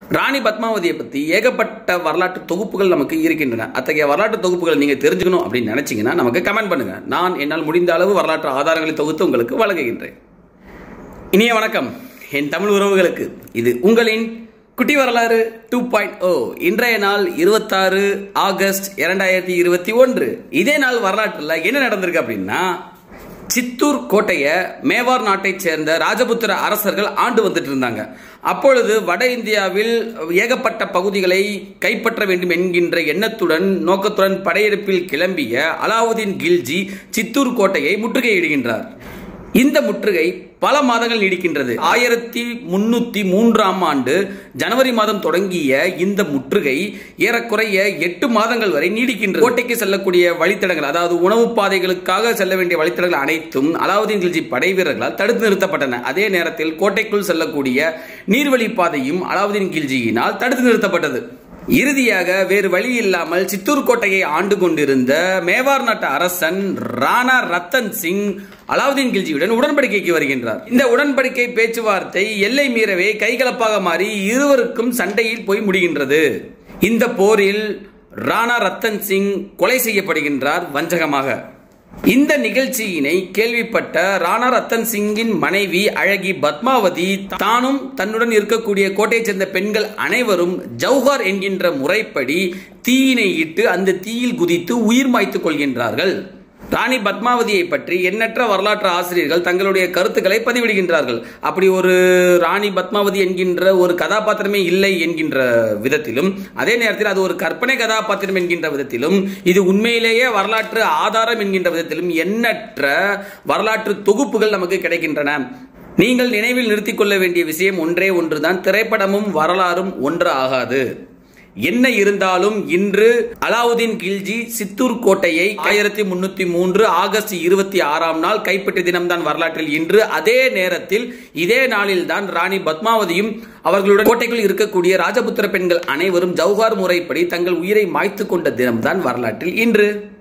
ராணி பத்மாவதியை பத்தி ஏகப்பட்ட வரலாற்று தொகுப்புகள் நமக்கு இருக்கின்றன அத்தகைய வரலாற்று தொகுப்புகள் நீங்க தெரிஞ்சுக்கணும் அப்படின்னு நினைச்சீங்கன்னா நமக்கு கமெண்ட் பண்ணுங்க நான் என்னால் முடிந்த அளவு வரலாற்று ஆதாரங்களை தொகுத்து உங்களுக்கு வழங்குகின்றேன் இனிய வணக்கம் என் தமிழ் உறவுகளுக்கு இது உங்களின் குட்டி வரலாறு டூ பாயிண்ட் ஓ இன்றைய நாள் இருபத்தாறு ஆகஸ்ட் இரண்டாயிரத்தி இருபத்தி ஒன்று இதே நாள் வரலாற்றில் என்ன நடந்திருக்கு அப்படின்னா சித்தூர் கோட்டையை மேவார் நாட்டைச் சேர்ந்த ராஜபுத்திர அரசர்கள் ஆண்டு வந்துட்டு இருந்தாங்க அப்பொழுது வட இந்தியாவில் ஏகப்பட்ட பகுதிகளை கைப்பற்ற வேண்டும் என்கின்ற எண்ணத்துடன் நோக்கத்துடன் படையெடுப்பில் கிளம்பிய அலாவுதீன் கில்ஜி சித்தூர் கோட்டையை முற்றுகையிடுகின்றார் இந்த முற்றுகை பல மாதங்கள் நீடிக்கின்றது ஆயிரத்தி முன்னூத்தி மூன்றாம் ஆண்டு ஜனவரி மாதம் தொடங்கிய இந்த முற்றுகை ஏறக்குறைய எட்டு மாதங்கள் வரை நீடிக்கின்றது கோட்டைக்கு செல்லக்கூடிய வழித்தடங்கள் அதாவது உணவு பாதைகளுக்காக செல்ல வேண்டிய வழித்தடங்கள் அனைத்தும் அலாவுதீன் கில்ஜி படை வீரர்களால் தடுத்து நிறுத்தப்பட்டன அதே நேரத்தில் கோட்டைக்குள் செல்லக்கூடிய நீர்வழி பாதையும் அலாவுதீன் கில்ஜியினால் தடுத்து நிறுத்தப்பட்டது இறுதியாக வேறு வழி இல்லாமல் சித்தூர் கோட்டையை ஆண்டு கொண்டிருந்த மேவார் நாட்டு அரசன் ராணா ரத்தன் சிங் அலாவுதீன் கில்ஜியுடன் உடன்படிக்கைக்கு வருகின்றார் இந்த உடன்படிக்கை பேச்சுவார்த்தை எல்லை மீறவே கைகலப்பாக மாறி இருவருக்கும் சண்டையில் போய் முடிகின்றது இந்த போரில் ராணா ரத்தன் சிங் கொலை செய்யப்படுகின்றார் வஞ்சகமாக இந்த நிகழ்ச்சியினை கேள்விப்பட்ட ராணா ரத்தன் சிங்கின் மனைவி அழகி பத்மாவதி தானும் தன்னுடன் இருக்கக்கூடிய கோட்டையைச் சேர்ந்த பெண்கள் அனைவரும் ஜவுஹார் என்கின்ற முறைப்படி தீயினை இட்டு அந்த தீயில் குதித்து உயிர் மாய்த்துக் கொள்கின்றார்கள் ராணி பத்மாவதியை பற்றி எண்ணற்ற வரலாற்று ஆசிரியர்கள் தங்களுடைய கருத்துக்களை பதிவிடுகின்றார்கள் அப்படி ஒரு ராணி பத்மாவதி என்கின்ற ஒரு கதாபாத்திரமே இல்லை என்கின்ற விதத்திலும் அதே நேரத்தில் அது ஒரு கற்பனை கதாபாத்திரம் என்கின்ற விதத்திலும் இது உண்மையிலேயே வரலாற்று ஆதாரம் என்கின்ற விதத்திலும் எண்ணற்ற வரலாற்று தொகுப்புகள் நமக்கு கிடைக்கின்றன நீங்கள் நினைவில் நிறுத்திக் கொள்ள வேண்டிய விஷயம் ஒன்றே ஒன்றுதான் திரைப்படமும் வரலாறும் ஒன்று ஆகாது என்ன இருந்தாலும் இன்று அலாவுதீன் கில்ஜி சித்தூர் கோட்டையை ஆயிரத்தி முன்னூத்தி மூன்று ஆகஸ்ட் இருபத்தி ஆறாம் நாள் கைப்பற்றிய தினம்தான் வரலாற்றில் இன்று அதே நேரத்தில் இதே நாளில் தான் ராணி பத்மாவதியும் அவர்களுடன் கோட்டைக்குள் இருக்கக்கூடிய ராஜபுத்திர பெண்கள் அனைவரும் ஜவுஹார் முறைப்படி தங்கள் உயிரை மாய்த்து கொண்ட தினம்தான் வரலாற்றில் இன்று